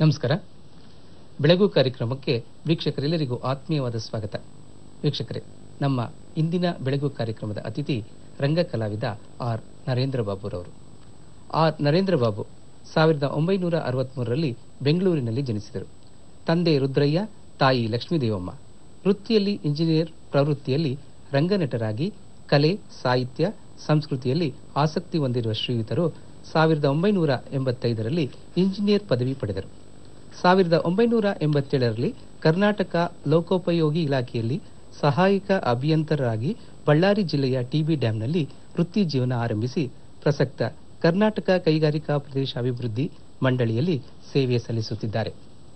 ನಮಸ್ಕಾರ ಬೆಳಗು ಕಾರ್ಯಕ್ರಮಕ್ಕೆ ವೀಕ್ಷಕರೆಲ್ಲರಿಗೂ ಆತ್ಮೀಯವಾದ ಸ್ವಾಗತ ವೀಕ್ಷಕರೇ ನಮ್ಮ ಇಂದಿನ ಬೆಳಗು ಕಾರ್ಯಕ್ರಮದ ಅತಿಥಿ ರಂಗ ಕಲಾವಿದ ಆರ್ ನರೇಂದ್ರ ಬಾಬುರವರು ಆರ್ ನರೇಂದ್ರ ಬಾಬು ಸಾವಿರದ ಒಂಬೈನೂರ ಅರವತ್ಮೂರರಲ್ಲಿ ಬೆಂಗಳೂರಿನಲ್ಲಿ ಜನಿಸಿದರು ತಂದೆ ರುದ್ರಯ್ಯ ತಾಯಿ ಲಕ್ಷ್ಮೀದೇವಮ್ಮ ವೃತ್ತಿಯಲ್ಲಿ ಇಂಜಿನಿಯರ್ ಪ್ರವೃತ್ತಿಯಲ್ಲಿ ರಂಗನಟರಾಗಿ ಕಲೆ ಸಾಹಿತ್ಯ ಸಂಸ್ಕೃತಿಯಲ್ಲಿ ಆಸಕ್ತಿ ಹೊಂದಿರುವ ಶ್ರೀಯುತರು ಸಾವಿರದ ಒಂಬೈನೂರ ಎಂಬತ್ತೈದರಲ್ಲಿ ಇಂಜಿನಿಯರ್ ಪದವಿ ಪಡೆದರು ಸಾವಿರದ ಒಂಬೈನೂರ ಎಂಬತ್ತೇಳರಲ್ಲಿ ಕರ್ನಾಟಕ ಲೋಕೋಪಯೋಗಿ ಇಲಾಖೆಯಲ್ಲಿ ಸಹಾಯಕ ಅಭಿಯಂತರರಾಗಿ ಬಳ್ಳಾರಿ ಜಿಲ್ಲೆಯ ಟಿಬಿ ಡ್ಯಾಂನಲ್ಲಿ ವೃತ್ತಿ ಜೀವನ ಆರಂಭಿಸಿ ಪ್ರಸಕ್ತ ಕರ್ನಾಟಕ ಕೈಗಾರಿಕಾ ಪ್ರದೇಶ ಅಭಿವೃದ್ಧಿ ಮಂಡಳಿಯಲ್ಲಿ ಸೇವೆ ಸಲ್ಲಿಸುತ್ತಿದ್ದಾರೆ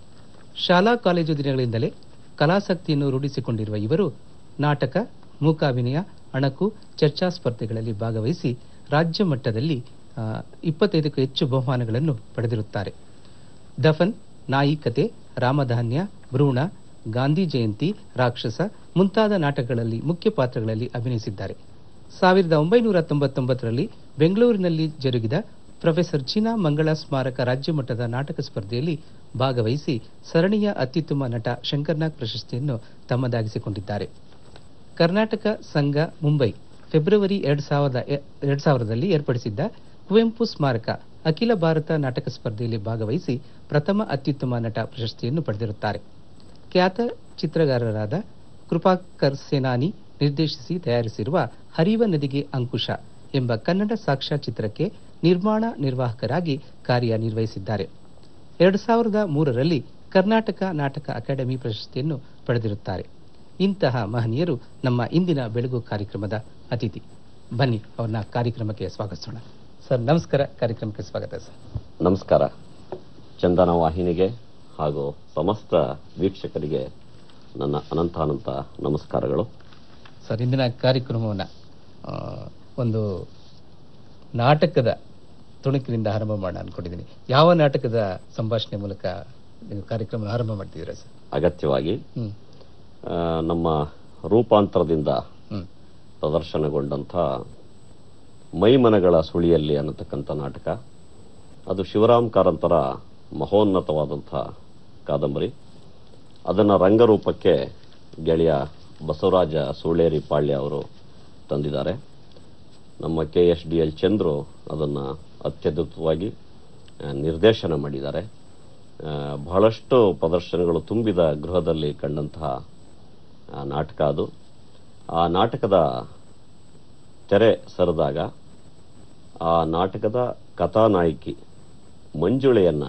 ಶಾಲಾ ಕಾಲೇಜು ದಿನಗಳಿಂದಲೇ ಕಲಾಸಕ್ತಿಯನ್ನು ರೂಢಿಸಿಕೊಂಡಿರುವ ಇವರು ನಾಟಕ ಮೂಕಾಭಿನಯ ಅಣಕು ಚರ್ಚಾ ಸ್ಪರ್ಧೆಗಳಲ್ಲಿ ಭಾಗವಹಿಸಿ ರಾಜ್ಯ ಮಟ್ಟದಲ್ಲಿ ಆ, ಇಪ್ಪತ್ತೈದಕ್ಕೂ ಹೆಚ್ಚು ಬಹುಮಾನಗಳನ್ನು ಪಡೆದಿರುತ್ತಾರೆ ದಫನ್ ನಾಯಿ ಕತೆ ರಾಮಧಾನ್ಯ ಭ್ರೂಣ ಗಾಂಧಿ ಜಯಂತಿ ರಾಕ್ಷಸ ಮುಂತಾದ ನಾಟಕಗಳಲ್ಲಿ ಮುಖ್ಯ ಪಾತ್ರಗಳಲ್ಲಿ ಅಭಿನಯಿಸಿದ್ದಾರೆ ಸಾವಿರದ ಒಂಬೈನೂರ ತೊಂಬತ್ತೊಂಬತ್ತರಲ್ಲಿ ಬೆಂಗಳೂರಿನಲ್ಲಿ ಜರುಗಿದ ಪ್ರೊಫೆಸರ್ ಚೀನಾ ಮಂಗಳ ಸ್ಮಾರಕ ರಾಜ್ಯ ಮಟ್ಟದ ನಾಟಕ ಸ್ಪರ್ಧೆಯಲ್ಲಿ ಭಾಗವಹಿಸಿ ಸರಣಿಯ ಅತ್ಯುತ್ತಮ ನಟ ಶಂಕರ್ನಾಗ್ ಪ್ರಶಸ್ತಿಯನ್ನು ತಮ್ಮದಾಗಿಸಿಕೊಂಡಿದ್ದಾರೆ ಕರ್ನಾಟಕ ಸಂಘ ಮುಂಬೈ ಫೆಬ್ರವರಿ ಎರಡ್ ಸಾವಿರದ ಎರಡ್ ಸಾವಿರದಲ್ಲಿ ಏರ್ಪಡಿಸಿದ್ದ ಕುವೆಂಪು ಸ್ಮಾರಕ ಅಖಿಲ ಭಾರತ ನಾಟಕ ಸ್ಪರ್ಧೆಯಲ್ಲಿ ಭಾಗವಹಿಸಿ ಪ್ರಥಮ ಅತ್ಯುತ್ತಮ ನಟ ಪ್ರಶಸ್ತಿಯನ್ನು ಪಡೆದಿರುತ್ತಾರೆ ಖ್ಯಾತ ಚಿತ್ರಗಾರರಾದ ಕೃಪಾಕರ್ ಸೇನಾನಿ ನಿರ್ದೇಶಿಸಿ ತಯಾರಿಸಿರುವ ಹರಿವ ನದಿಗೆ ಅಂಕುಶ ಎಂಬ ಕನ್ನಡ ಸಾಕ್ಷ್ಯಚಿತ್ರಕ್ಕೆ ನಿರ್ಮಾಣ ನಿರ್ವಾಹಕರಾಗಿ ಕಾರ್ಯನಿರ್ವಹಿಸಿದ್ದಾರೆ ಎರಡು ಸಾವಿರದ ಮೂರರಲ್ಲಿ ಕರ್ನಾಟಕ ನಾಟಕ ಅಕಾಡೆಮಿ ಪ್ರಶಸ್ತಿಯನ್ನು ಪಡೆದಿರುತ್ತಾರೆ ಇಂತಹ ಮಹನೀಯರು ನಮ್ಮ ಇಂದಿನ ಬೆಳಗು ಕಾರ್ಯಕ್ರಮದ ಅತಿಥಿ ಬನ್ನಿ ಅವ್ರನ್ನ ಕಾರ್ಯಕ್ರಮಕ್ಕೆ ಸ್ವಾಗತಿಸೋಣ ಸರ್ ನಮಸ್ಕಾರ ಕಾರ್ಯಕ್ರಮಕ್ಕೆ ಸ್ವಾಗತ ಸರ್ ನಮಸ್ಕಾರ ಚಂದನ ವಾಹಿನಿಗೆ ಹಾಗೂ ಸಮಸ್ತ ವೀಕ್ಷಕರಿಗೆ ನನ್ನ ಅನಂತಾನಂತ ನಮಸ್ಕಾರಗಳು ಸರ್ ಇಂದಿನ ಕಾರ್ಯಕ್ರಮವನ್ನು ಒಂದು ನಾಟಕದ ತುಣುಕಿನಿಂದ ಆರಂಭ ಮಾಡೋಣ ಅನ್ಕೊಂಡಿದ್ದೀನಿ ಯಾವ ನಾಟಕದ ಸಂಭಾಷಣೆ ಮೂಲಕ ನೀವು ಕಾರ್ಯಕ್ರಮ ಆರಂಭ ಮಾಡ್ತಿದ್ದೀರಾ ಸರ್ ಅಗತ್ಯವಾಗಿ ಹ್ಮ್ ಆ, ನಮ್ಮ ರೂಪಾಂತರದಿಂದ ಹ್ಮ್ ಪ್ರದರ್ಶನಗೊಂಡಂಥ ಮೈಮನಗಳ ಸುಳಿಯಲ್ಲಿ ಅನ್ನತಕ್ಕಂಥ ನಾಟಕ ಅದು ಶಿವರಾಮ್ ಕಾರಂತರ ಮಹೋನ್ನತವಾದಂಥ ಕಾದಂಬರಿ ಅದನ್ನು ರಂಗರೂಪಕ್ಕೆ ಗೆಳೆಯ ಬಸವರಾಜ ಸೂಳೇರಿ ಪಾಳ್ಯ ಅವರು ತಂದಿದ್ದಾರೆ ನಮ್ಮ K S D L Chandru ಅದನ್ನು ಅತ್ಯದ್ಭುತವಾಗಿ ಆ, ನಿರ್ದೇಶನ ಮಾಡಿದ್ದಾರೆ ಆ, ಬಹಳಷ್ಟು ಪ್ರದರ್ಶನಗಳು ತುಂಬಿದ ಗೃಹದಲ್ಲಿ ಕಂಡಂತಹ ಆ, ನಾಟಕ ಅದು ಆ ನಾಟಕದ ತೆರೆ ಸರಿದಾಗ ಆ ನಾಟಕದ ಕಥಾನಾಯಕಿ ಮಂಜುಳೆಯನ್ನ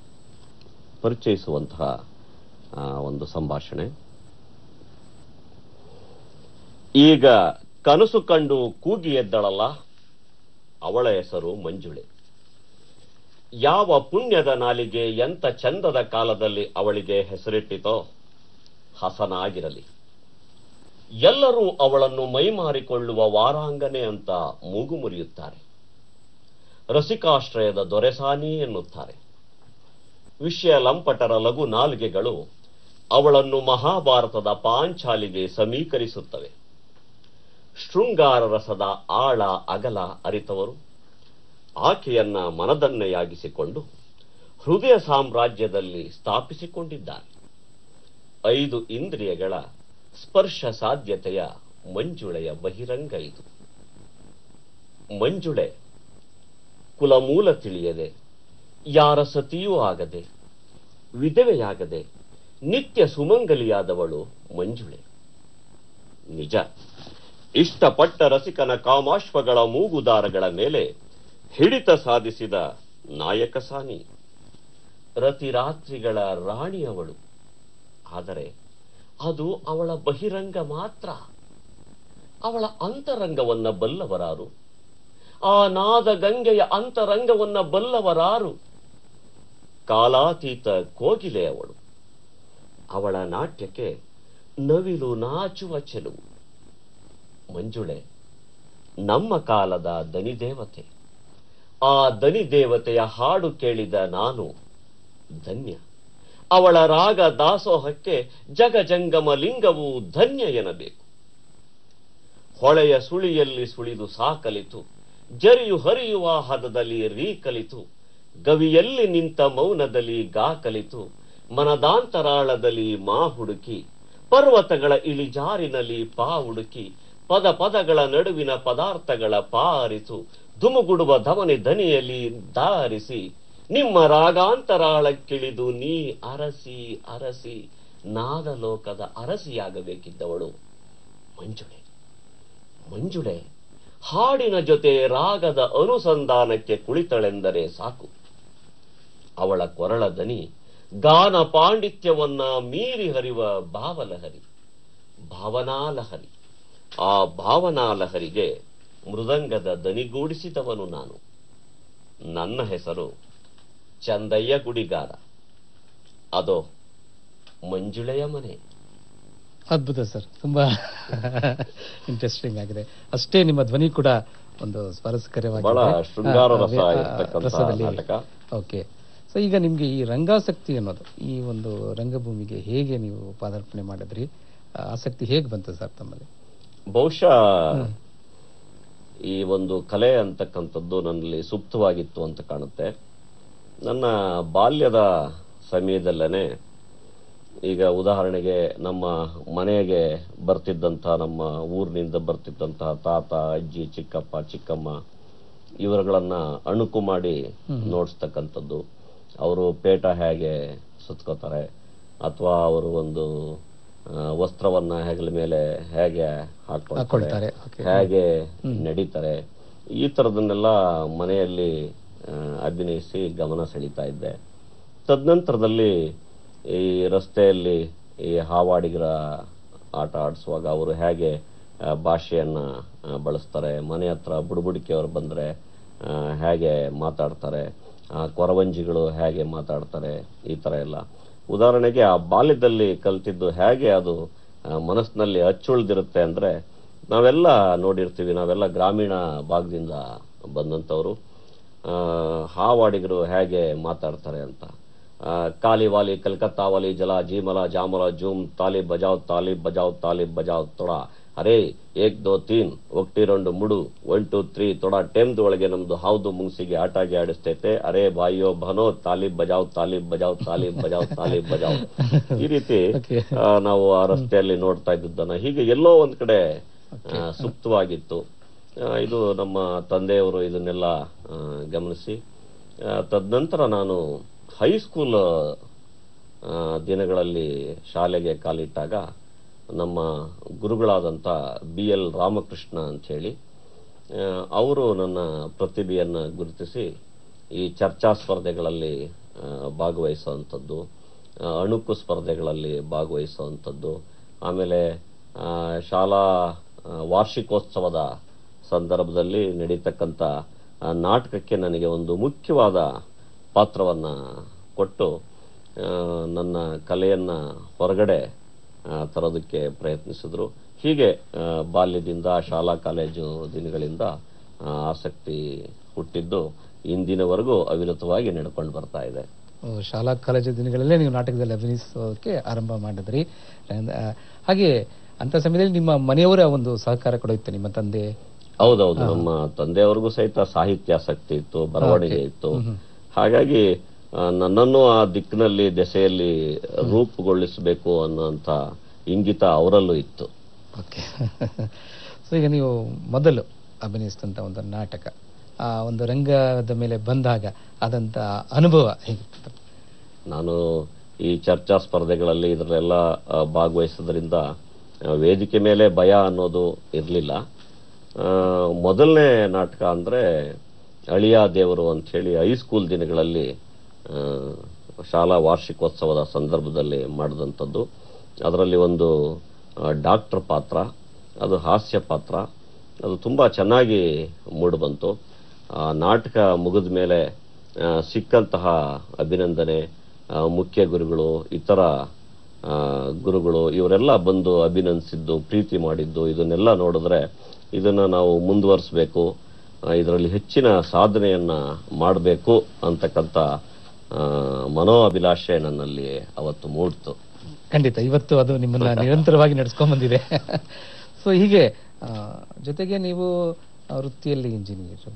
ಪರಿಚಯಿಸುವಂತಹ ಆ, ಒಂದು ಸಂಭಾಷಣೆ ಈಗ ಕನಸು ಕಂಡು ಕೂಗಿ ಎದ್ದಳಲ್ಲ ಅವಳ ಹೆಸರು ಮಂಜುಳೆ ಯಾವ ಪುಣ್ಯದ ನಾಲಿಗೆ ಎಂತ ಚಂದದ ಕಾಲದಲ್ಲಿ ಅವಳಿಗೆ ಹೆಸರಿಟ್ಟಿತೋ ಹಸನಾಗಿರಲಿ ಎಲ್ಲರೂ ಅವಳನ್ನು ಮೈಮಾರಿಕೊಳ್ಳುವ ವಾರಾಂಗನೆ ಅಂತ ಮೂಗು ಮುರಿಯುತ್ತಾರೆ ರಸಿಕಾಶ್ರಯದ ದೊರೆಸಾನಿ ಎನ್ನುತ್ತಾರೆ ವಿಷಯ ಲಂಪಟರ ಲಘು ನಾಲಿಗೆಗಳು ಅವಳನ್ನು ಮಹಾಭಾರತದ ಪಾಂಚಾಲಿಗೆ ಸಮೀಕರಿಸುತ್ತವೆ ಶೃಂಗಾರ ರಸದ ಆಳ ಅಗಲ ಅರಿತವರು ಆಕೆಯನ್ನ ಮನದನ್ನೆಯಾಗಿಸಿಕೊಂಡು ಹೃದಯ ಸಾಮ್ರಾಜ್ಯದಲ್ಲಿ ಸ್ಥಾಪಿಸಿಕೊಂಡಿದ್ದಾರೆ ಐದು ಇಂದ್ರಿಯಗಳ ಸ್ಪರ್ಶ ಸಾಧ್ಯತೆಯ ಮಂಜುಳೆಯ ಬಹಿರಂಗ ಇದು ಮಂಜುಳೆ ಕುಲಮೂಲ ತಿಳಿಯದೆ ಯಾರ ಸತಿಯೂ ಆಗದೆ ವಿಧವೆಯಾಗದೆ ನಿತ್ಯ ಸುಮಂಗಲಿಯಾದವಳು ಮಂಜುಳೆ ನಿಜ ಇಷ್ಟಪಟ್ಟ ರಸಿಕನ ಕಾಮಾಶ್ವಗಳ ಮೂಗುದಾರಗಳ ಮೇಲೆ ಹಿಡಿತ ಸಾಧಿಸಿದ ನಾಯಕ ಸಾನಿ ರತಿರಾತ್ರಿಗಳ ರಾಣಿಯವಳು ಆದರೆ ಅದು ಅವಳ ಬಹಿರಂಗ ಮಾತ್ರ ಅವಳ ಅಂತರಂಗವನ್ನ ಬಲ್ಲವರಾರು ಆ ನಾದ ಗಂಗೆಯ ಅಂತರಂಗವನ್ನ ಬಲ್ಲವರಾರು ಕಾಲಾತೀತ ಕೋಗಿಲೆ ಅವಳು ಅವಳ ನಾಟ್ಯಕ್ಕೆ ನವಿಲು ನಾಚುವ ಚೆಲುವು ಮಂಜುಳೆ ನಮ್ಮ ಕಾಲದ ದನಿದೇವತೆ ಆ ದನಿದೇವತೆಯ ಹಾಡು ಕೇಳಿದ ನಾನು ಧನ್ಯ ಅವಳ ರಾಗ ದಾಸೋಹಕ್ಕೆ ಜಗಜಂಗಮ ಲಿಂಗವು ಧನ್ಯ ಎನ್ನಬೇಕು ಹೊಳೆಯ ಸುಳಿಯಲ್ಲಿ ಸುಳಿದು ಸಾಕಲಿತು ಜರಿಯು ಹರಿಯುವ ಹದದಲ್ಲಿ ರೀ ಕಲಿತು ಗವಿಯಲ್ಲಿ ನಿಂತ ಮೌನದಲ್ಲಿ ಗಾ ಕಲಿತು ಮನದಾಂತರಾಳದಲ್ಲಿ ಮಾ ಹುಡುಕಿ ಪರ್ವತಗಳ ಇಳಿಜಾರಿನಲ್ಲಿ ಪಾ ಹುಡುಕಿ ಪದ ಪದಗಳ ನಡುವಿನ ಪದಾರ್ಥಗಳ ಪಾರಿಸು ಧುಮುಗುಡುವ ಧವನಿ ದನಿಯಲ್ಲಿ ದಾರಿಸಿ ನಿಮ್ಮ ರಾಗಾಂತರಾಳಕ್ಕಿಳಿದು ನೀ ಅರಸಿ ಅರಸಿ ನಾದಲೋಕದ ಅರಸಿಯಾಗಬೇಕಿದ್ದವಳು ಮಂಜುಳೆ ಮಂಜುಳೆ ಹಾಡಿನ ಜೊತೆ ರಾಗದ ಅನುಸಂಧಾನಕ್ಕೆ ಕುಳಿತಳೆಂದರೆ ಸಾಕು ಅವಳ ಕೊರಳ ದನಿ ಗಾನ ಪಾಂಡಿತ್ಯವನ್ನ ಮೀರಿ ಹರಿವ ಭಾವಲಹರಿ ಭಾವನಾಲಹರಿ ಆ ಭಾವನಾಲಹರಿಗೆ ಮೃದಂಗದ ದನಿಗೂಡಿಸಿದವನು ನಾನು ನನ್ನ ಹೆಸರು ಚಂದಯ್ಯ ಗುಡಿಗಾರ ಅದೋ ಮಂಜುಳೆಯ ಮನೆ ಅದ್ಭುತ ಸರ್ ತುಂಬಾ ಇಂಟ್ರೆಸ್ಟಿಂಗ್ ಆಗಿದೆ ಅಷ್ಟೇ ನಿಮ್ಮ ಧ್ವನಿ ಕೂಡ ಒಂದು ಸ್ವಾರಸ್ಯಕರವಾಗಿದೆ ಬಹಳ ಶೃಂಗಾರ ಆ, ರಸ ಆ, ಇರ್ತಕ್ಕಂಥ ರಸದಲ್ಲಿ ನಾಟಕ. ಓಕೆ ಸೊ ಈಗ ನಿಮ್ಗೆ ಈ ರಂಗಾಸಕ್ತಿ ಅನ್ನೋದು ಈ ಒಂದು ರಂಗಭೂಮಿಗೆ ಹೇಗೆ ನೀವು ಪಾದಾರ್ಪಣೆ ಮಾಡಿದ್ರಿ ಆ, ಆಸಕ್ತಿ ಹೇಗೆ ಬಂತು ಸರ್ ತಮ್ಮಲ್ಲಿ ಬಹುಶಃ ಈ ಒಂದು ಕಲೆ ಅಂತಕ್ಕಂಥದ್ದು ನನ್ನಲ್ಲಿ ಸುಪ್ತವಾಗಿತ್ತು ಅಂತ ಕಾಣುತ್ತೆ ನನ್ನ ಬಾಲ್ಯದ ಸಮಯದಲ್ಲೇನೆ ಈಗ ಉದಾಹರಣೆಗೆ ನಮ್ಮ ಮನೆಗೆ ಬರ್ತಿದ್ದಂಥ ನಮ್ಮ ಊರಿನಿಂದ ಬರ್ತಿದ್ದಂತಹ ತಾತ ಅಜ್ಜಿ ಚಿಕ್ಕಪ್ಪ ಚಿಕ್ಕಮ್ಮ ಇವರುಗಳನ್ನ ಅಣುಕು ಮಾಡಿ ನೋಡಿಸ್ತಕ್ಕಂಥದ್ದು ಅವರು ಪೇಟ ಹೇಗೆ ಸುತ್ಕೋತಾರೆ ಅಥವಾ ಅವರು ಒಂದು ಆ, ವಸ್ತ್ರವನ್ನ ಹೆಗಲ ಮೇಲೆ ಹೇಗೆ ಹಾಕೊಳ್ತಾರೆ ಹಾಕೊಳ್ತಾರೆ ಓಕೆ ಹೇಗೆ ನಡೀತಾರೆ ಈ ತರದನ್ನೆಲ್ಲ ಮನೆಯಲ್ಲಿ ಆ, ಅಭಿನಯಿಸಿ ಗಮನ ಸೆಳೀತಾ ಇದ್ದೆ ತದನಂತರದಲ್ಲಿ ಈ ರಸ್ತೆಯಲ್ಲಿ ಈ ಹಾವಾಡಿಗರ ಆಟ ಆಡಿಸುವಾಗ ಅವರು ಹೇಗೆ ಆ, ಭಾಷೆಯನ್ನ ಆ, ಬಳಸ್ತಾರೆ ಮನೆ ಹತ್ರ ಬುಡುಬುಡಿಕೆಯವರು ಬಂದ್ರೆ ಆ, ಹೇಗೆ ಮಾತಾಡ್ತಾರೆ ಆ, ಕೊರವಂಜಿಗಳು ಹೇಗೆ ಮಾತಾಡ್ತಾರೆ ಈ ತರ ಎಲ್ಲ ಉದಾಹರಣೆಗೆ ಆ ಬಾಲ್ಯದಲ್ಲಿ ಕಲ್ತಿದ್ದು ಹೇಗೆ ಅದು ಆ, ಮನಸ್ಸಿನಲ್ಲಿ ಅಚ್ಚುಳಿದಿರುತ್ತೆ ಅಂದ್ರೆ ನಾವೆಲ್ಲ ನೋಡಿರ್ತೀವಿ ನಾವೆಲ್ಲ ಗ್ರಾಮೀಣ ಭಾಗದಿಂದ ಬಂದಂಥವ್ರು ಆ, ಹಾವಾಡಿಗರು ಹೇಗೆ ಮಾತಾಡ್ತಾರೆ ಅಂತ ಆ, ಕಾಲಿ ವಾಲಿ ಕಲ್ಕತ್ತಾ ವಾಲಿ ಜಲ ಜೀಮಲ ಜಾಮಲ ಜೂಮ್ ತಾಲಿ ಬಜಾವ್ ತಾಲಿ ಬಜಾವ್ ತಾಲಿ ಬಜಾವ್ ತೊಡ ಅರೇ ಏಕ್ ದೋ ತೀನ್ ಒಕ್ಟಿ రెండు ಮುಡು ಒನ್ ಟು ತ್ರೀ ತೊಡ ಟೆಮ್ದ್ ಒಳಗೆ ನಮ್ದು ಹಾವ್ದು ಮುಂಗ್ಸಿಗೆ ಆಟಾಗಿ ಆಡಿಸ್ತೈತೆ ಅರೇ ಬಾಯಿಯೋ ಭನೋ ತಾಲಿ ಬಜಾವ್ ತಾಲಿ ಬಜಾವ್ ತಾಲಿ ಬಜಾವ್ ತಾಲಿ ಬಜಾವ್ ಈ ರೀತಿ Okay. ಆ, ನಾವು ಆ ರಸ್ತೆಯಲ್ಲಿ ನೋಡ್ತಾ ಇದ್ದದ್ದನ್ನ ಹೀಗೆ ಎಲ್ಲೋ ಒಂದ್ ಕಡೆ ಆ, ಸುಪ್ತವಾಗಿತ್ತು ಆ, ಇದು ನಮ್ಮ ತಂದೆಯವರು ಇದನ್ನೆಲ್ಲ ಆ, ಗಮನಿಸಿ ಆ, ತದನಂತರ ನಾನು ಹೈಸ್ಕೂಲ್ ಆ, ದಿನಗಳಲ್ಲಿ ಶಾಲೆಗೆ ಕಾಲಿಟ್ಟಾಗ ನಮ್ಮ ಗುರುಗಳಾದಂಥ ಬಿ ಎಲ್ ರಾಮಕೃಷ್ಣ ಅಂತ ಹೇಳಿ ಅವರು ನನ್ನ ಪ್ರತಿಭೆಯನ್ನು ಗುರುತಿಸಿ ಈ ಚರ್ಚಾ ಸ್ಪರ್ಧೆಗಳಲ್ಲಿ ಆ, ಭಾಗವಹಿಸುವಂಥದ್ದು ಆ, ಅಣುಕು ಸ್ಪರ್ಧೆಗಳಲ್ಲಿ ಭಾಗವಹಿಸುವಂಥದ್ದು ಆಮೇಲೆ ಆ, ಶಾಲಾ ಆ, ವಾರ್ಷಿಕೋತ್ಸವದ ಸಂದರ್ಭದಲ್ಲಿ ನಡೀತಕ್ಕಂಥ ಆ, ನಾಟಕಕ್ಕೆ ನನಗೆ ಒಂದು ಮುಖ್ಯವಾದ ಪಾತ್ರವನ್ನ ಕೊಟ್ಟು ಆ, ನನ್ನ ಕಲೆಯನ್ನ ಹೊರಗಡೆ ಆ, ತರೋದಕ್ಕೆ ಪ್ರಯತ್ನಿಸಿದ್ರು ಹೀಗೆ ಆ, ಬಾಲ್ಯದಿಂದ ಶಾಲಾ ಕಾಲೇಜು ದಿನಗಳಿಂದ ಆ, ಆಸಕ್ತಿ ಹುಟ್ಟಿದ್ದು ಇಂದಿನವರೆಗೂ ಅವಿರತವಾಗಿ ನಡ್ಕೊಂಡು ಬರ್ತಾ ಇದೆ ಓ, ಶಾಲಾ ಕಾಲೇಜು ದಿನಗಳಲ್ಲೇ ನೀವು ನಾಟಕದಲ್ಲಿ ಅಭಿನಯಿಸೋದಕ್ಕೆ ಆರಂಭ ಮಾಡಿದ್ರಿ ಆ, ಹಾಗೆ ಅಂತ ಸಮಯದಲ್ಲಿ ನಿಮ್ಮ ಮನೆಯವರ ಒಂದು ಸಹಕಾರ ಕೂಡ ಇತ್ತು ನಿಮ್ಮ ತಂದೆ ಹೌದೌದು ನಮ್ಮ ತಂದೆಯವ್ರಿಗೂ ಸಹಿತ ಸಾಹಿತ್ಯಾಸಕ್ತಿ ಇತ್ತು ಬರವಣಿಗೆ ಇತ್ತು ಹಾಗಾಗಿ ಆ, ನನ್ನನ್ನು ಆ ದಿಕ್ಕಿನಲ್ಲಿ ದೆಸೆಯಲ್ಲಿ ರೂಪುಗೊಳಿಸಬೇಕು ಅನ್ನುವಂತ ಇಂಗಿತ ಅವರಲ್ಲೂ ಇತ್ತು ಓಕೆ ಸೊ ಈಗ ನೀವು ಮೊದಲು ಅಭಿನಯಿಸಿದಂಥ ಒಂದು ನಾಟಕ ಆ ಒಂದು ರಂಗದ ಮೇಲೆ ಬಂದಾಗ ಆದಂಥ ಅನುಭವ ಹೇಗಿತ್ತು ನಾನು ಈ ಚರ್ಚಾ ಸ್ಪರ್ಧೆಗಳಲ್ಲಿ ಇದರಲ್ಲೆಲ್ಲ ಆ, ಭಾಗವಹಿಸೋದ್ರಿಂದ ಆ, ವೇದಿಕೆ ಮೇಲೆ ಭಯ ಅನ್ನೋದು ಇರಲಿಲ್ಲ ಮೊದಲನೇ ನಾಟಕ ಅಂದ್ರೆ ಅಳಿಯ ದೇವರು ಅಂತ ಹೇಳಿ ಹೈಸ್ಕೂಲ್ ದಿನಗಳಲ್ಲಿ ಆ, ಶಾಲಾ ವಾರ್ಷಿಕೋತ್ಸವದ ಸಂದರ್ಭದಲ್ಲಿ ಮಾಡಿದಂಥದ್ದು ಅದರಲ್ಲಿ ಒಂದು ಡಾಕ್ಟರ್ ಪಾತ್ರ ಅದು ಹಾಸ್ಯ ಪಾತ್ರ ಅದು ತುಂಬಾ ಚೆನ್ನಾಗಿ ಮೂಡಿಬಂತು ಆ ನಾಟಕ ಮುಗಿದ ಮೇಲೆ ಆ, ಸಿಕ್ಕಂತಹ ಅಭಿನಂದನೆ ಆ, ಮುಖ್ಯ ಗುರುಗಳು ಇತರ ಆ, ಗುರುಗಳು ಇವರೆಲ್ಲ ಬಂದು ಅಭಿನಂದಿಸಿದ್ದು ಪ್ರೀತಿ ಮಾಡಿದ್ದು ಇದನ್ನೆಲ್ಲ ನೋಡಿದ್ರೆ ಇದನ್ನ ನಾವು ಮುಂದುವರಿಸಬೇಕು ಇದರಲ್ಲಿ ಹೆಚ್ಚಿನ ಸಾಧನೆಯನ್ನ ಮಾಡಬೇಕು ಅಂತಕ್ಕಂಥ ಆ, ಮನೋ ಅಭಿಲಾಷೆ ನನ್ನಲ್ಲಿ ಅವತ್ತು ಮೂಡ್ತು ಖಂಡಿತ ಇವತ್ತು ಅದು ನಿಮ್ಮನ್ನ ನಿರಂತರವಾಗಿ ನಡೆಸ್ಕೊಂಡ್ ಬಂದಿದೆ ಸೊ ಹೀಗೆ ಆ, ಜೊತೆಗೆ ನೀವು ಆ, ವೃತ್ತಿಯಲ್ಲಿ ಇಂಜಿನಿಯರ್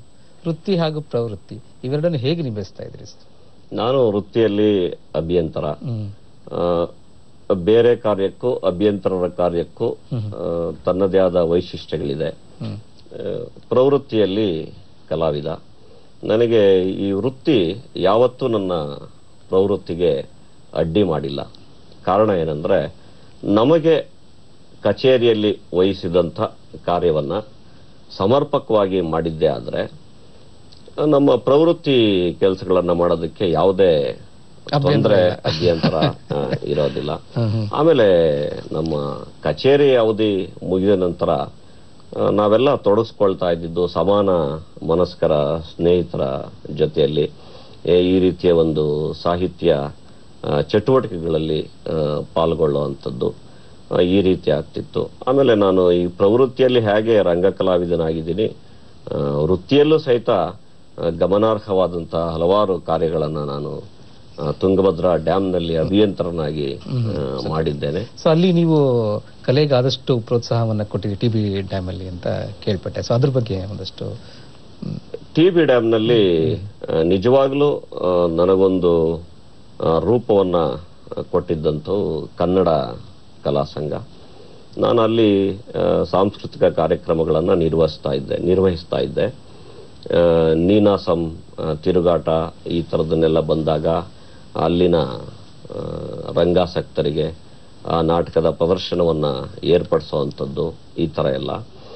ವೃತ್ತಿ ಹಾಗೂ ಪ್ರವೃತ್ತಿ ಇವೆರಡನ್ನು ಹೇಗೆ ನಿಭಾಯಿಸ್ತಾ ಇದ್ರಿ ಸರ್ ನಾನು ವೃತ್ತಿಯಲ್ಲಿ ಅಭಿಯಂತರ ಹ್ಮ್ ಆ, ಬೇರೆ ಕಾರ್ಯಕ್ಕೂ ಅಭ್ಯಂತರರ ಕಾರ್ಯಕ್ಕೂ ಆ, ತನ್ನದೇ ಆದ ವೈಶಿಷ್ಟ್ಯಗಳಿದೆ ಹ್ಮ್ ಆ, ಪ್ರವೃತ್ತಿಯಲ್ಲಿ ಕಲಾವಿದ ನನಗೆ ಈ ವೃತ್ತಿ ಯಾವತ್ತೂ ನನ್ನ ಪ್ರವೃತ್ತಿಗೆ ಅಡ್ಡಿ ಮಾಡಿಲ್ಲ ಕಾರಣ ಏನಂದ್ರೆ ನಮಗೆ ಕಚೇರಿಯಲ್ಲಿ ವಹಿಸಿದಂಥ ಕಾರ್ಯವನ್ನ ಸಮರ್ಪಕವಾಗಿ ಮಾಡಿದ್ದೇ ಆದರೆ ನಮ್ಮ ಪ್ರವೃತ್ತಿ ಕೆಲಸಗಳನ್ನ ಮಾಡೋದಕ್ಕೆ ಯಾವುದೇ ತೊಂದರೆ ಅಭ್ಯಂತರ ಆ, ಇರೋದಿಲ್ಲ ಹ್ಮ್ ಹ್ಮ್ ಆಮೇಲೆ ನಮ್ಮ ಕಚೇರಿ ಅವಧಿ ಮುಗಿದ ನಂತರ ಆ, ನಾವೆಲ್ಲ ತೊಡಗಿಸ್ಕೊಳ್ತಾ ಇದ್ದಿದ್ದು ಸಮಾನ ಮನಸ್ಕರ ಸ್ನೇಹಿತರ ಜೊತೆಯಲ್ಲಿ ಏ, ಈ ರೀತಿಯ ಒಂದು ಸಾಹಿತ್ಯ ಆ, ಚಟುವಟಿಕೆಗಳಲ್ಲಿ ಆ, ಪಾಲ್ಗೊಳ್ಳುವಂಥದ್ದು ಆ, ಈ ರೀತಿ ಆಗ್ತಿತ್ತು ಆಮೇಲೆ ನಾನು ಈ ಪ್ರವೃತ್ತಿಯಲ್ಲಿ ಹೇಗೆ ರಂಗ ಕಲಾವಿದನಾಗಿದ್ದೀನಿ ಆ, ವೃತ್ತಿಯಲ್ಲೂ ಸಹಿತ ಆ, ಗಮನಾರ್ಹವಾದಂತಹ ಹಲವಾರು ಕಾರ್ಯಗಳನ್ನು ನಾನು ಆ, ತುಂಗಭದ್ರಾ ಡ್ಯಾಮ್ನಲ್ಲಿ ಅಭಿಯಂತರನಾಗಿ ಆ, ಮಾಡಿದ್ದೇನೆ ಸೊ ಅಲ್ಲಿ ನೀವು ಕಲೆಗೆ ಆದಷ್ಟು ಪ್ರೋತ್ಸಾಹವನ್ನ ಕೊಟ್ಟಿದ್ರಿ ಟಿ ಬಿ ಡ್ಯಾಮ್ ಅಲ್ಲಿ ಅಂತ ಕೇಳ್ಪಟ್ಟೆ ಸೊ ಅದ್ರ ಬಗ್ಗೆ ಒಂದಷ್ಟು ಹ್ಮ್. ಟಿ ಬಿ ಡ್ಯಾಮ್ನಲ್ಲಿ ಆ, ನಿಜವಾಗ್ಲೂ ಆ, ನನಗೊಂದು ಆ, ರೂಪವನ್ನ ಆ, ಕೊಟ್ಟಿದ್ದಂಥವು ಕನ್ನಡ ಕಲಾ ಸಂಘ ನಾನು ಅಲ್ಲಿ ಆ, ಸಾಂಸ್ಕೃತಿಕ ಕಾರ್ಯಕ್ರಮಗಳನ್ನು ನಿರ್ವಹಿಸ್ತಾ ಇದ್ದೆ ನಿರ್ವಹಿಸ್ತಾ ಇದ್ದೆ ಆ, ನೀನಾಸಂ ಆ, ತಿರುಗಾಟ ಈ ಥರದನ್ನೆಲ್ಲ ಬಂದಾಗ ಅಲ್ಲಿನ ಆ, ರಂಗಾಸಕ್ತರಿಗೆ ಆ ನಾಟಕದ ಪ್ರದರ್ಶನವನ್ನು ಏರ್ಪಡಿಸುವಂಥದ್ದು ಈ ಥರ ಎಲ್ಲ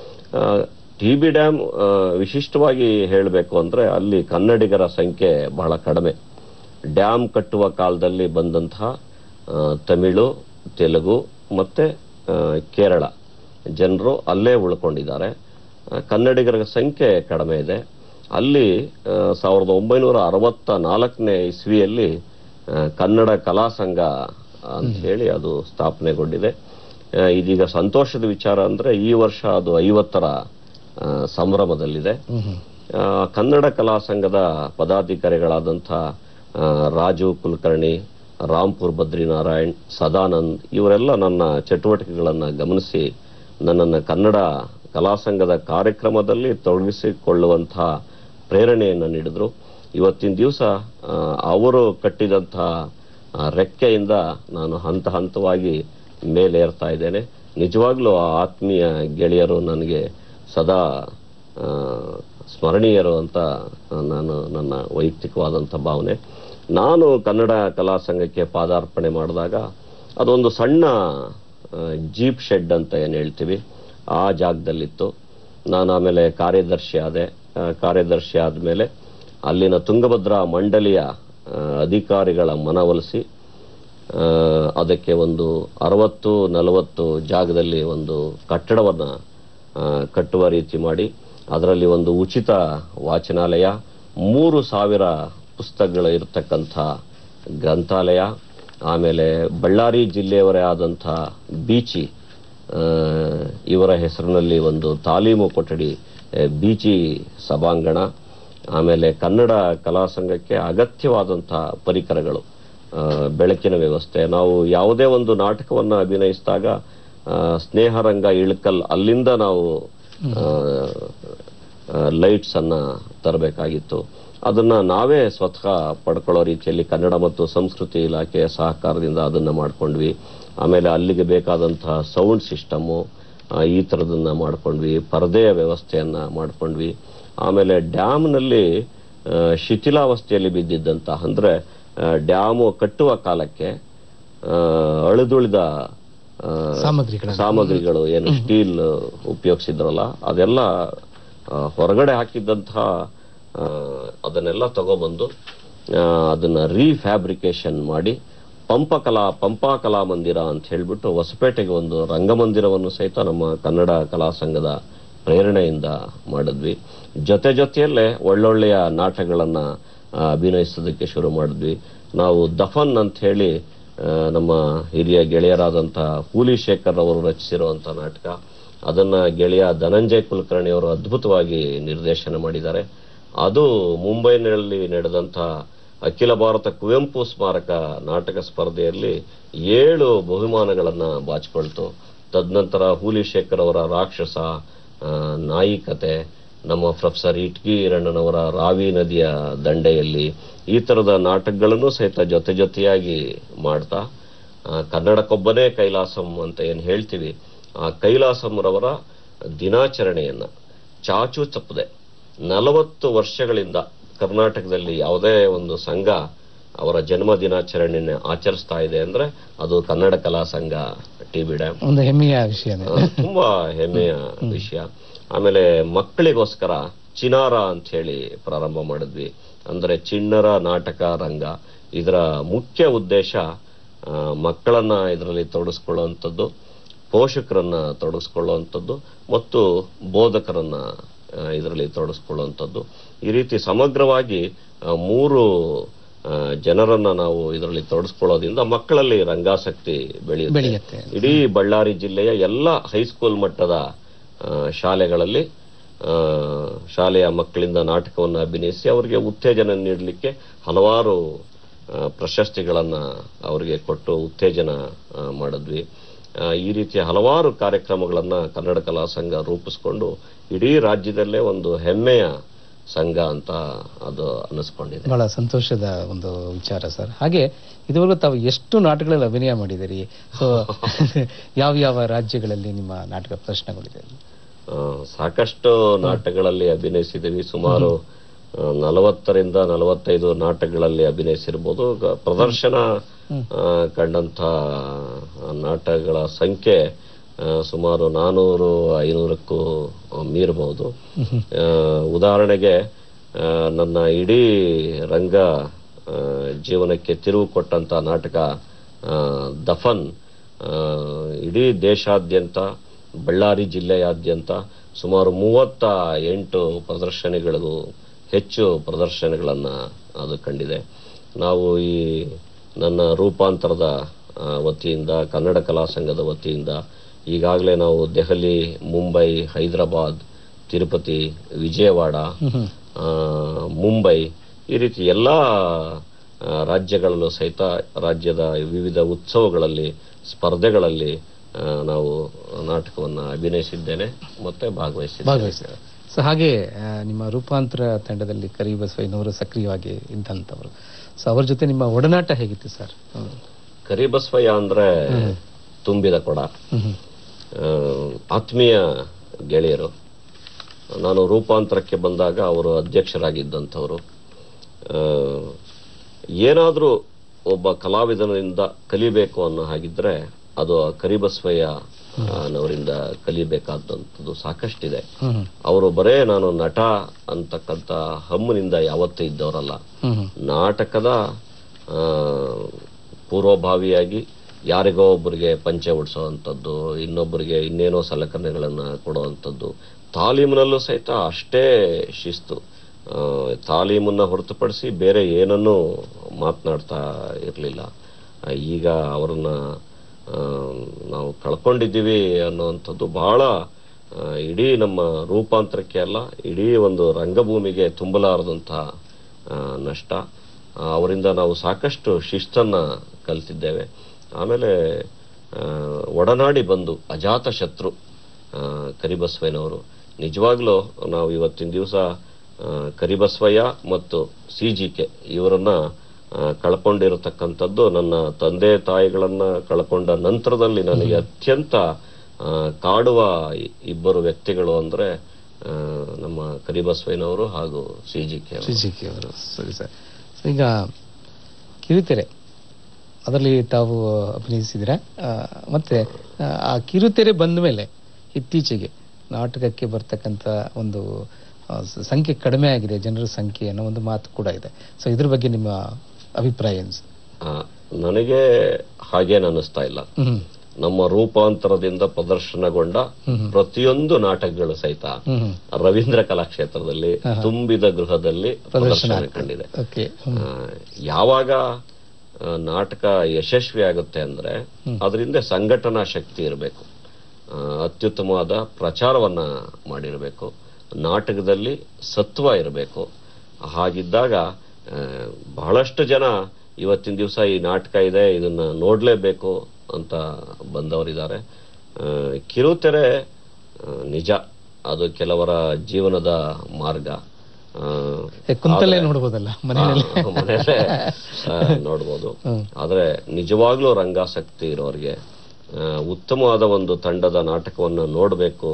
ಟಿ ಬಿ ಡ್ಯಾಮ್ ಆ, ವಿಶಿಷ್ಟವಾಗಿ ಹೇಳಬೇಕು ಅಂದರೆ ಅಲ್ಲಿ ಕನ್ನಡಿಗರ ಸಂಖ್ಯೆ ಬಹಳ ಕಡಿಮೆ ಡ್ಯಾಮ್ ಕಟ್ಟುವ ಕಾಲದಲ್ಲಿ ಬಂದಂತಹ ಆ, ತಮಿಳು ತೆಲುಗು ಮತ್ತೆ ಆ, ಕೇರಳ ಜನರು ಅಲ್ಲೇ ಉಳ್ಕೊಂಡಿದ್ದಾರೆ ಆ, ಕನ್ನಡಿಗರ ಸಂಖ್ಯೆ ಕಡಿಮೆ ಇದೆ ಅಲ್ಲಿ ಆ, ಸಾವಿರದ ಒಂಬೈನೂರ ಅರವತ್ತ ನಾಲ್ಕನೇ ಇಸ್ವಿಯಲ್ಲಿ ಆ, ಕನ್ನಡ ಕಲಾ ಸಂಘ ಅಂತ ಹೇಳಿ ಅದು ಸ್ಥಾಪನೆಗೊಂಡಿದೆ ಆ, ಇದೀಗ ಸಂತೋಷದ ವಿಚಾರ ಅಂದ್ರೆ ಈ ವರ್ಷ ಅದು ಐವತ್ತರ ಆ, ಸಂಭ್ರಮದಲ್ಲಿದೆ ಹ್ಮ್ ಹ್ಮ್ ಆ, ಕನ್ನಡ ಕಲಾ ಸಂಘದ ಪದಾಧಿಕಾರಿಗಳಾದಂಥ ಆ, ರಾಜು ಕುಲಕರ್ಣಿ ರಾಂಪುರ್ ಬದ್ರಿನಾರಾಯಣ್ ಸದಾನಂದ್ ಇವರೆಲ್ಲ ನನ್ನ ಚಟುವಟಿಕೆಗಳನ್ನು ಗಮನಿಸಿ ನನ್ನನ್ನು ಕನ್ನಡ ಕಲಾ ಸಂಘದ ಕಾರ್ಯಕ್ರಮದಲ್ಲಿ ತೊಡಗಿಸಿಕೊಳ್ಳುವಂತಹ ಪ್ರೇರಣೆಯನ್ನು ನೀಡಿದ್ರು ಇವತ್ತಿನ ದಿವಸ ಅವರು ಕಟ್ಟಿದಂತಹ ಆ, ರೆಕ್ಕೆಯಿಂದ ನಾನು ಹಂತ ಹಂತವಾಗಿ ಮೇಲೇರ್ತಾ ಇದ್ದೇನೆ ನಿಜವಾಗ್ಲೂ ಆ ಆತ್ಮೀಯ ಗೆಳೆಯರು ನನಗೆ ಸದಾ ಆ, ಸ್ಮರಣೀಯರು ಅಂತ ನಾನು ನನ್ನ ವೈಯಕ್ತಿಕವಾದಂಥ ಭಾವನೆ ನಾನು ಕನ್ನಡ ಕಲಾ ಸಂಘಕ್ಕೆ ಪಾದಾರ್ಪಣೆ ಮಾಡಿದಾಗ ಅದೊಂದು ಸಣ್ಣ ಆ, ಜೀಪ್ ಶೆಡ್ ಅಂತ ಏನು ಹೇಳ್ತೀವಿ ಆ ಜಾಗದಲ್ಲಿತ್ತು ನಾನು ಆಮೇಲೆ ಕಾರ್ಯದರ್ಶಿ ಆದೆ ಆ, ಕಾರ್ಯದರ್ಶಿ ಆದಮೇಲೆ ಅಲ್ಲಿನ ತುಂಗಭದ್ರಾ ಮಂಡಳಿಯ ಆ, ಅಧಿಕಾರಿಗಳ ಮನವೊಲಿಸಿ ಆ, ಅದಕ್ಕೆ ಒಂದು ಅರವತ್ತು ನಲವತ್ತು ಜಾಗದಲ್ಲಿ ಒಂದು ಕಟ್ಟಡವನ್ನು ಕಟ್ಟುವ ರೀತಿ ಮಾಡಿ ಅದರಲ್ಲಿ ಒಂದು ಉಚಿತ ವಾಚನಾಲಯ ಮೂರು ಸಾವಿರ ಪುಸ್ತಕಗಳು ಇರತಕ್ಕಂಥ ಗ್ರಂಥಾಲಯ ಆಮೇಲೆ ಬಳ್ಳಾರಿ ಜಿಲ್ಲೆಯವರೇ ಆದಂಥ ಬೀಚಿ ಆ, ಇವರ ಹೆಸರಿನಲ್ಲಿ ಒಂದು ತಾಲೀಮು ಕೊಠಡಿ ಆ, ಬೀಚಿ ಸಭಾಂಗಣ ಆಮೇಲೆ ಕನ್ನಡ ಕಲಾ ಸಂಘಕ್ಕೆ ಅಗತ್ಯವಾದಂತಹ ಪರಿಕರಗಳು ಆ, ಬೆಳಕಿನ ವ್ಯವಸ್ಥೆ ನಾವು ಯಾವುದೇ ಒಂದು ನಾಟಕವನ್ನು ಅಭಿನಯಿಸಿದಾಗ ಆ, ಸ್ನೇಹರಂಗ ಇಳಕಲ್ ಅಲ್ಲಿಂದ ನಾವು ಲೈಟ್ಸ್ ಅನ್ನ ತರಬೇಕಾಗಿತ್ತು ಅದನ್ನ ನಾವೇ ಸ್ವತಃ ಪಡ್ಕೊಳ್ಳೋ ರೀತಿಯಲ್ಲಿ ಕನ್ನಡ ಮತ್ತು ಸಂಸ್ಕೃತಿ ಇಲಾಖೆಯ ಸಹಕಾರದಿಂದ ಅದನ್ನ ಮಾಡ್ಕೊಂಡ್ವಿ ಆಮೇಲೆ ಅಲ್ಲಿಗೆ ಬೇಕಾದಂತಹ ಸೌಂಡ್ ಸಿಸ್ಟಮು ಈ ಥರದನ್ನ ಮಾಡ್ಕೊಂಡ್ವಿ ಪರದೆಯ ವ್ಯವಸ್ಥೆಯನ್ನ ಮಾಡ್ಕೊಂಡ್ವಿ ಆಮೇಲೆ ಡ್ಯಾಮ್ನಲ್ಲಿ ಆ, ಶಿಥಿಲಾವಸ್ಥೆಯಲ್ಲಿ ಬಿದ್ದಿದ್ದಂತಹ ಅಂದ್ರೆ ಆ, ಡ್ಯಾಮು ಕಟ್ಟುವ ಕಾಲಕ್ಕೆ ಆ, ಅಳಿದುಳಿದ ಆ, ಸಾಮಗ್ರಿಗಳ ಸಾಮಗ್ರಿಗಳು ಏನು ಸ್ಟೀಲ್ ಉಪಯೋಗಿಸಿದ್ರಲ್ಲ ಅದೆಲ್ಲ ಆ, ಹೊರಗಡೆ ಹಾಕಿದ್ದಂತಹ ಆ, ಅದನ್ನೆಲ್ಲ ತಗೊಬಂದು ಆ, ಅದನ್ನ ರೀಫ್ಯಾಬ್ರಿಕೇಶನ್ ಮಾಡಿ ಪಂಪಕಲಾ ಪಂಪಾ ಕಲಾ ಮಂದಿರ ಅಂತ ಹೇಳ್ಬಿಟ್ಟು ಹೊಸಪೇಟೆಗೆ ಒಂದು ರಂಗಮಂದಿರವನ್ನು ಸಹಿತ ನಮ್ಮ ಕನ್ನಡ ಕಲಾ ಸಂಘದ ಪ್ರೇರಣೆಯಿಂದ ಮಾಡಿದ್ವಿ ಜೊತೆ ಜೊತೆಯಲ್ಲೇ ಒಳ್ಳೊಳ್ಳೆಯ ನಾಟಕಗಳನ್ನ ಆ, ಅಭಿನಯಿಸೋದಕ್ಕೆ ಶುರು ಮಾಡಿದ್ವಿ ನಾವು ದಫನ್ ಅಂತ ಹೇಳಿ ಆ, ನಮ್ಮ ಹಿರಿಯ ಗೆಳೆಯರಾದಂತಹ ಹೂಲಿ ಶೇಖರ್ ಅವರು ರಚಿಸಿರುವಂತಹ ನಾಟಕ ಅದನ್ನ ಗೆಳೆಯ ಧನಂಜಯ್ ಕುಲಕರ್ಣಿ ಅವರು ಅದ್ಭುತವಾಗಿ ನಿರ್ದೇಶನ ಮಾಡಿದ್ದಾರೆ ಅದು ಮುಂಬೈನಲ್ಲಿ ನಡೆದಂತಹ ಅಖಿಲ ಭಾರತ ಕುವೆಂಪು ಸ್ಮಾರಕ ನಾಟಕ ಸ್ಪರ್ಧೆಯಲ್ಲಿ ಏಳು ಬಹುಮಾನಗಳನ್ನ ಬಾಚಿಕೊಳ್ತು ತದನಂತರ ಹೂಲಿ ಶೇಖರ್ ಅವರ ರಾಕ್ಷಸ ಆ, ನಾಯಿ ಕತೆ ನಮ್ಮ ಪ್ರೊಫೆಸರ್ ಇಟ್ಗಿ ಈರಣ್ಣನವರ ರಾವಿ ನದಿಯ ದಂಡೆಯಲ್ಲಿ ಈ ತರದ ನಾಟಕಗಳನ್ನು ಸಹಿತ ಜೊತೆ ಜೊತೆಯಾಗಿ ಮಾಡ್ತಾ ಆ, ಕನ್ನಡಕ್ಕೊಬ್ಬನೇ ಕೈಲಾಸಂ ಅಂತ ಏನ್ ಹೇಳ್ತೀವಿ ಆ ಕೈಲಾಸಂರವರ ದಿನಾಚರಣೆಯನ್ನ ಚಾಚು ತಪ್ಪದೆ ನಲವತ್ತು ವರ್ಷಗಳಿಂದ ಕರ್ನಾಟಕದಲ್ಲಿ ಯಾವುದೇ ಒಂದು ಸಂಘ ಅವರ ಜನ್ಮ ದಿನಾಚರಣೆಯನ್ನು ಆಚರಿಸ್ತಾ ಇದೆ ಅಂದ್ರೆ ಅದು ಕನ್ನಡ ಕಲಾ ಸಂಘ ಟಿ ಬಿ ಡ್ಯಾಮ್ ಒಂದು ಹೆಮ್ಮೆಯ ವಿಷಯನೇ ಆ, ತುಂಬಾ ಹೆಮ್ಮೆಯ ವಿಷಯ ಆಮೇಲೆ ಮಕ್ಕಳಿಗೋಸ್ಕರ ಚಿನಾರ ಅಂತ ಹೇಳಿ ಪ್ರಾರಂಭ ಮಾಡಿದ್ವಿ ಅಂದ್ರೆ ಚಿಣ್ಣರ ನಾಟಕ ರಂಗ ಇದರ ಮುಖ್ಯ ಉದ್ದೇಶ ಆ, ಮಕ್ಕಳನ್ನ ಇದರಲ್ಲಿ ತೊಡಗಿಸ್ಕೊಳ್ಳುವಂಥದ್ದು ಪೋಷಕರನ್ನ ತೊಡಗಿಸ್ಕೊಳ್ಳುವಂಥದ್ದು ಮತ್ತು ಬೋಧಕರನ್ನ ಇದರಲ್ಲಿ ತೊಡಗಿಸ್ಕೊಳ್ಳುವಂಥದ್ದು ಈ ರೀತಿ ಸಮಗ್ರವಾಗಿ ಆ, ಮೂರು ಆ, ಜನರನ್ನ ನಾವು ಇದರಲ್ಲಿ ತೊಡಗಿಸ್ಕೊಳ್ಳೋದ್ರಿಂದ ಮಕ್ಕಳಲ್ಲಿ ರಂಗಾಸಕ್ತಿ ಬೆಳೆಯುತ್ತೆ ಬೆಳೆಯುತ್ತೆ ಇಡೀ ಬಳ್ಳಾರಿ ಜಿಲ್ಲೆಯ ಎಲ್ಲ ಹೈಸ್ಕೂಲ್ ಮಟ್ಟದ ಆ, ಶಾಲೆಗಳಲ್ಲಿ ಆ, ಶಾಲೆಯ ಮಕ್ಕಳಿಂದ ನಾಟಕವನ್ನು ಅಭಿನಯಿಸಿ ಅವರಿಗೆ ಉತ್ತೇಜನ ನೀಡಲಿಕ್ಕೆ ಹಲವಾರು ಆ, ಪ್ರಶಸ್ತಿಗಳನ್ನ ಅವರಿಗೆ ಕೊಟ್ಟು ಉತ್ತೇಜನ ಆ, ಮಾಡಿದ್ವಿ ಆ, ಈ ರೀತಿಯ ಹಲವಾರು ಕಾರ್ಯಕ್ರಮಗಳನ್ನ ಕನ್ನಡ ಕಲಾ ಸಂಘ ರೂಪಿಸ್ಕೊಂಡು ಇಡೀ ರಾಜ್ಯದಲ್ಲೇ ಒಂದು ಹೆಮ್ಮೆಯ ಸಂಘ ಅಂತ ಅದು ಅನ್ನಿಸ್ಕೊಂಡಿದೆ ಬಹಳ ಸಂತೋಷದ ಒಂದು ವಿಚಾರ ಸರ್ ಹಾಗೆ ಇದುವರೆಗೂ ತಾವು ಎಷ್ಟು ನಾಟಕಗಳಲ್ಲಿ ಅಭಿನಯ ಮಾಡಿದಿರಿ ಸೊ ಯಾವ ಯಾವ ರಾಜ್ಯಗಳಲ್ಲಿ ನಿಮ್ಮ ನಾಟಕ ಪ್ರದರ್ಶನಗಳಿದೆ ಆ, ಸಾಕಷ್ಟು ನಾಟಕಗಳಲ್ಲಿ ಅಭಿನಯಿಸಿದ್ದೀವಿ ಸುಮಾರು ಆ, ನಲವತ್ತರಿಂದ ನಲವತ್ತೈದು ನಾಟಕಗಳಲ್ಲಿ ಅಭಿನಯಿಸಿರ್ಬೋದು ಗ- ಪ್ರದರ್ಶನ ಆ, ಕಂಡಂಥ ನಾಟಕಗಳ ಸಂಖ್ಯೆ ಆ, ಸುಮಾರು ನಾನೂರು ಐನೂರಕ್ಕೂ ಮೀರಬಹುದು ಆ, ಉದಾಹರಣೆಗೆ ಆ, ನನ್ನ ಇಡೀ ರಂಗ ಆ, ಜೀವನಕ್ಕೆ ತಿರುವು ಕೊಟ್ಟಂತ ನಾಟಕ ಆ, ದಫನ್ ಆ, ಇಡೀ ದೇಶಾದ್ಯಂತ ಬಳ್ಳಾರಿ ಜಿಲ್ಲೆಯಾದ್ಯಂತ ಸುಮಾರು ಮೂವತ್ತ ಎಂಟು ಪ್ರದರ್ಶನಗಳಿಗೂ ಹೆಚ್ಚು ಪ್ರದರ್ಶನಗಳನ್ನ ಅದು ಕಂಡಿದೆ ನಾವು ಈ ನನ್ನ ರೂಪಾಂತರದ ಆ, ವತಿಯಿಂದ ಕನ್ನಡ ಕಲಾ ಸಂಘದ ವತಿಯಿಂದ ಈಗಾಗಲೇ ನಾವು ದೆಹಲಿ ಮುಂಬೈ ಹೈದರಾಬಾದ್ ತಿರುಪತಿ ವಿಜಯವಾಡ ಆ, ಮುಂಬೈ ಈ ರೀತಿ ಎಲ್ಲ ಆ, ರಾಜ್ಯಗಳಲ್ಲೂ ಸಹಿತ ರಾಜ್ಯದ ವಿವಿಧ ಉತ್ಸವಗಳಲ್ಲಿ ಸ್ಪರ್ಧೆಗಳಲ್ಲಿ ಆ, ನಾವು ನಾಟಕವನ್ನು ಅಭಿನಯಿಸಿದ್ದೇನೆ ಮತ್ತೆ ಭಾಗವಹಿಸಿದ್ದೇನೆ ಭಾಗವಹಿಸಿದ್ದಾರೆ ಸೊ ಹಾಗೆ ಆ, ನಿಮ್ಮ ರೂಪಾಂತರ ತಂಡದಲ್ಲಿ ಕರಿ ಬಸವಯ್ಯನವರು ಸಕ್ರಿಯವಾಗಿ ಇದ್ದಂಥವ್ರು ಸೊ ಅವ್ರ ಜೊತೆ ನಿಮ್ಮ ಒಡನಾಟ ಹೇಗಿತ್ತು ಸರ್ ಹ್ಮ್. ಕರಿಬಸವಯ್ಯ ಅಂದ್ರೆ ತುಂಬಿದ ಕೊಡ ಹ್ಮ್ ಹ್ಮ್. ಆ, ಆತ್ಮೀಯ ಗೆಳೆಯರು ನಾನು ರೂಪಾಂತರಕ್ಕೆ ಬಂದಾಗ ಅವರು ಅಧ್ಯಕ್ಷರಾಗಿದ್ದಂಥವರು ಆ, ಏನಾದರೂ ಒಬ್ಬ ಕಲಾವಿದನಿಂದ ಕಲಿಬೇಕು ಅನ್ನೋ ಹಾಗಿದ್ರೆ ಅದು ಆ ಕರಿಬಸವಯ್ಯ ನವರಿಂದ ಕಲಿಬೇಕಾದಂಥದ್ದು ಸಾಕಷ್ಟಿದೆ ಹ್ಮ್ ಹ್ಮ್. ಅವರು ಬರೇ ನಾನು ನಟ ಅಂತಕ್ಕಂಥ ಹಮ್ಮಿನಿಂದ ಯಾವತ್ತೂ ಇದ್ದವರಲ್ಲ ಹ್ಮ್ ಹ್ಮ್. ನಾಟಕದ ಆ, ಪೂರ್ವಭಾವಿಯಾಗಿ ಯಾರಿಗೋ ಒಬ್ಬರಿಗೆ ಪಂಚೆ ಉಡ್ಸೋವಂಥದ್ದು ಇನ್ನೊಬ್ಬರಿಗೆ ಇನ್ನೇನೋ ಸಲಕರಣೆಗಳನ್ನು ಕೊಡುವಂಥದ್ದು ತಾಲೀಮಿನಲ್ಲೂ ಸಹಿತ ಅಷ್ಟೇ ಶಿಸ್ತು ಆ, ತಾಲೀಮನ್ನ ಹೊರತುಪಡಿಸಿ ಬೇರೆ ಏನನ್ನೂ ಮಾತನಾಡ್ತಾ ಇರಲಿಲ್ಲ ಈಗ ಅವರನ್ನ ಆ, ನಾವು ಕಳ್ಕೊಂಡಿದ್ದೀವಿ ಅನ್ನುವಂಥದ್ದು ಬಹಳ ಆ, ಇಡೀ ನಮ್ಮ ರೂಪಾಂತರಕ್ಕೆ ಅಲ್ಲ ಇಡೀ ಒಂದು ರಂಗಭೂಮಿಗೆ ತುಂಬಲಾರದಂತಹ ಆ, ನಷ್ಟ ಆ, ಅವರಿಂದ ನಾವು ಸಾಕಷ್ಟು ಶಿಸ್ತನ್ನ ಕಲ್ತಿದ್ದೇವೆ ಆಮೇಲೆ ಆ, ಒಡನಾಡಿ ಬಂದು ಅಜಾತ ಶತ್ರು ಆ, ಕರಿಬಸವಯ್ಯನವರು ನಿಜವಾಗ್ಲೂ ನಾವು ಇವತ್ತಿನ ದಿವಸ ಕರಿಬಸವಯ್ಯ ಮತ್ತು ಸಿ ಜಿ ಕೆ ಇವರನ್ನ ಆ, ಕಳ್ಕೊಂಡಿರತಕ್ಕಂಥದ್ದು ನನ್ನ ತಂದೆ ತಾಯಿಗಳನ್ನ ಕಳ್ಕೊಂಡ ನಂತರದಲ್ಲಿ ನನಗೆ ಅತ್ಯಂತ ಆ, ಕಾಡುವ ಇ- ಇಬ್ಬರು ವ್ಯಕ್ತಿಗಳು ಅಂದ್ರೆ ಆ, ನಮ್ಮ ಕರಿಬಸವಯ್ಯನವರು ಹಾಗೂ ಸಿ ಜಿ ಕೆ ಶ್ರೀಜಿಕೆ ಅವರು ಸರಿ ಸರ್ ಸೊ ಈಗ ಕಿರುತೆರೆ ಅದರಲ್ಲಿ ತಾವು ಅಭಿನಯಿಸಿದಿರ ಮತ್ತೆ ಆ, ಆ ಕಿರುತೆರೆ ಬಂದ ಮೇಲೆ ಇತ್ತೀಚೆಗೆ ನಾಟಕಕ್ಕೆ ಬರ್ತಕ್ಕಂಥ ಒಂದು ಆ, ಸ- ಸಂಖ್ಯೆ ಕಡಿಮೆ ಆಗಿದೆ ಜನರ ಸಂಖ್ಯೆ ಅನ್ನೋ ಒಂದು ಮಾತು ಕೂಡ ಇದೆ ಸೊ ಇದ್ರ ಬಗ್ಗೆ ನಿಮ್ಮ ಅಭಿಪ್ರಾಯ ಏನು ಸರ್? ಆ, ನನಗೆ ಹಾಗೇನು ಅನ್ನಿಸ್ತಾ ಇಲ್ಲ ಹ್ಮ್ ನಮ್ಮ ರೂಪಾಂತರದಿಂದ ಪ್ರದರ್ಶನಗೊಂಡ ಪ್ರತಿಯೊಂದು ನಾಟಕಗಳು ಸಹಿತ ಹ್ಮ್ ಹ್ಮ್ ರವೀಂದ್ರ ಕಲಾಕ್ಷೇತ್ರದಲ್ಲಿ ತುಂಬಿದ ಗೃಹದಲ್ಲಿ ಪ್ರದರ್ಶನ ಪ್ರದರ್ಶನ ಕಂಡಿದೆ ಓಕೆ ಆ, ಯಾವಾಗ ಆ, ನಾಟಕ ಯಶಸ್ವಿ ಆಗುತ್ತೆ ಅಂದ್ರೆ ಅದರಿಂದ ಸಂಘಟನಾ ಶಕ್ತಿ ಇರಬೇಕು ಅತ್ಯುತ್ತಮವಾದ ಪ್ರಚಾರವನ್ನ ಮಾಡಿರಬೇಕು ನಾಟಕದಲ್ಲಿ ಸತ್ವ ಇರಬೇಕು ಹಾಗಿದ್ದಾಗ ಆ, ಬಹಳಷ್ಟು ಜನ ಇವತ್ತಿನ ದಿವಸ ಈ ನಾಟಕ ಇದೆ ಇದನ್ನ ನೋಡ್ಲೇಬೇಕು ಅಂತ ಬಂದವರಿದ್ದಾರೆ ಆ, ಕಿರುತೆರೆ ಆ, ನಿಜ ಅದು ಕೆಲವರ ಜೀವನದ ಮಾರ್ಗ ಆ, ಏ, ಕುಂತಲ್ಲೇ ನೋಡ್ಬೋದಲ್ಲ ಮನೆಯಲ್ಲಿ ಆ, ಮನೆಯಲ್ಲೇ ಆ, ನೋಡ್ಬೋದು ಹ್ಮ್. ಆದ್ರೆ ನಿಜವಾಗ್ಲೂ ರಂಗಾಸಕ್ತಿ ಇರೋರಿಗೆ ಆ, ಉತ್ತಮವಾದ ಒಂದು ತಂಡದ ನಾಟಕವನ್ನು ನೋಡಬೇಕು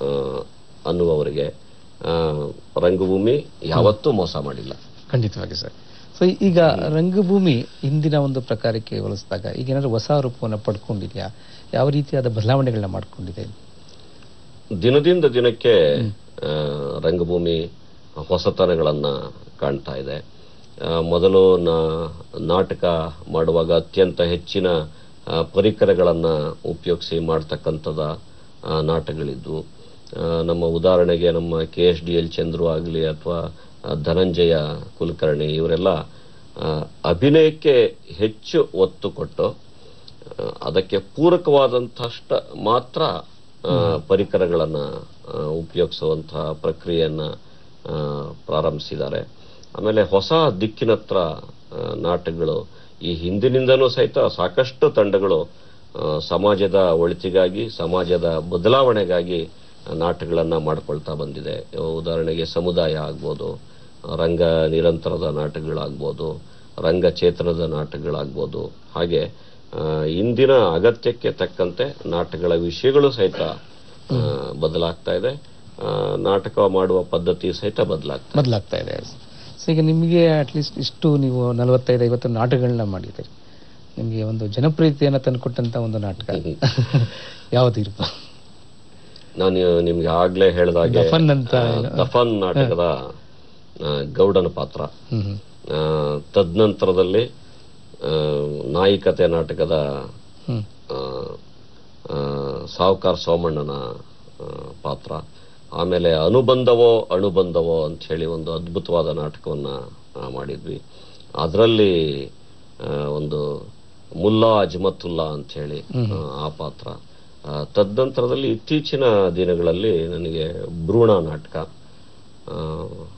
ಅನ್ನುವವರಿಗೆ ಆ, ರಂಗಭೂಮಿ ಯಾವತ್ತೂ ಮೋಸ ಮಾಡಿಲ್ಲ ಖಂಡಿತವಾಗಿ ಸರ್ ಸೊ ಈಗ ರಂಗಭೂಮಿ ಇಂದಿನ ಒಂದು ಪ್ರಕಾರಕ್ಕೆ ಹೋಲಿಸಿದಾಗ ಈಗ ಏನಾದ್ರು ಹೊಸ ರೂಪವನ್ನು ಪಡ್ಕೊಂಡಿದ್ಯಾ ಯಾವ ರೀತಿಯಾದ ಬದಲಾವಣೆಗಳನ್ನ ಮಾಡ್ಕೊಂಡಿದೆ ದಿನದಿಂದ ದಿನಕ್ಕೆ ಆ, ರಂಗಭೂಮಿ ಹೊಸತನಗಳನ್ನ ಕಾಣ್ತಾ ಇದೆ ಆ, ಮೊದಲು ನಾ- ನಾಟಕ ಮಾಡುವಾಗ ಅತ್ಯಂತ ಹೆಚ್ಚಿನ ಆ, ಪರಿಕರಗಳನ್ನ ಉಪಯೋಗಿಸಿ ಮಾಡ್ತಕ್ಕಂಥದ ಆ, ನಾಟಕಗಳಿದ್ವು ಆ, ನಮ್ಮ ಉದಾಹರಣೆಗೆ ನಮ್ಮ K S D L Chandru ಆಗಲಿ ಅಥವಾ ಧನಂಜಯ ಕುಲಕರ್ಣಿ ಇವರೆಲ್ಲ ಆ, ಅಭಿನಯಕ್ಕೆ ಹೆಚ್ಚು ಒತ್ತು ಕೊಟ್ಟು ಆ, ಅದಕ್ಕೆ ಪೂರಕವಾದಂತಷ್ಟ ಮಾತ್ರ ಆ, ಪರಿಕರಗಳನ್ನ ಆ, ಉಪಯೋಗಿಸುವಂತಹ ಪ್ರಕ್ರಿಯೆಯನ್ನ ಆ, ಪ್ರಾರಂಭಿಸಿದ್ದಾರೆ ಆಮೇಲೆ ಹೊಸ ದಿಕ್ಕಿನತ್ರ ಆ, ನಾಟಕಗಳು ಈ ಹಿಂದಿನಿಂದನೂ ಸಹಿತ ಸಾಕಷ್ಟು ತಂಡಗಳು ಆ, ಸಮಾಜದ ಒಳಿತಿಗಾಗಿ ಸಮಾಜದ ಬದಲಾವಣೆಗಾಗಿ ಆ, ನಾಟಕಗಳನ್ನ ಮಾಡ್ಕೊಳ್ತಾ ಬಂದಿದೆ ಉದಾಹರಣೆಗೆ ಸಮುದಾಯ ಆಗ್ಬೋದು ರಂಗ ನಿರಂತರದ ನಾಟಕಗಳಾಗ್ಬೋದು ರಂಗಚೇತನದ ನಾಟಕಗಳಾಗ್ಬೋದು ಹಾಗೆ ಆ, ಇಂದಿನ ಅಗತ್ಯಕ್ಕೆ ತಕ್ಕಂತೆ ನಾಟಕಗಳ ವಿಷಯಗಳು ಸಹಿತ ಆ, ಬದಲಾಗ್ತಾ ಇದೆ ಆ, ನಾಟಕ ಮಾಡುವ ಪದ್ಧತಿ ಸಹಿತ ಬದಲಾಗ್ತಾ ಇದೆ. ಬದಲಾಗ್ತಾ ಇದೆ ಸೊ ಈಗ ನಿಮಗೆ ಅಟ್ಲೀಸ್ಟ್ ಇಷ್ಟು ನೀವು ನಲವತ್ತೈದು ಐವತ್ತು ನಾಟಕಗಳನ್ನ ಮಾಡಿದ್ದೀರಿ ನಿಮಗೆ ಒಂದು ಜನಪ್ರಿಯತೆಯನ್ನು ತಂದುಕೊಟ್ಟಂತ ಒಂದು ನಾಟಕ ಯಾವುದು ಇರ್ಬೋದು ನಾನು ನಿಮ್ಗೆ ಆಗ್ಲೇ ಹೇಳ್ದಾಗೆ ದಫನ್ ಅಂತ ಆ, ದಫನ್ ನಾಟಕದ ಆ, ಗೌಡನ ಪಾತ್ರ ಹ್ಮ್ ಹ್ಮ್. ಆ, ತದನಂತರದಲ್ಲಿ ಆ, ನಾಯಿಕತೆ ನಾಟಕದ ಹ್ಮ್ ಆ, ಆ, ಸಾವುಕಾರ್ ಸೋಮಣ್ಣನ ಆ, ಪಾತ್ರ ಆಮೇಲೆ ಅನುಬಂಧವೋ ಅಣುಬಂಧವೋ ಅಂತ ಹೇಳಿ ಒಂದು ಅದ್ಭುತವಾದ ನಾಟಕವನ್ನ ಆ, ಮಾಡಿದ್ವಿ ಅದರಲ್ಲಿ ಒಂದು ಮುಲ್ಲಾ ಅಜ್ಮತುಲ್ಲಾ ಅಂತ ಹೇಳಿ ಆ, ಆ ಪಾತ್ರ ಆ, ತದನಂತರದಲ್ಲಿ ಇತ್ತೀಚಿನ ದಿನಗಳಲ್ಲಿ ನನಗೆ ಭ್ರೂಣ ನಾಟಕ ಆ,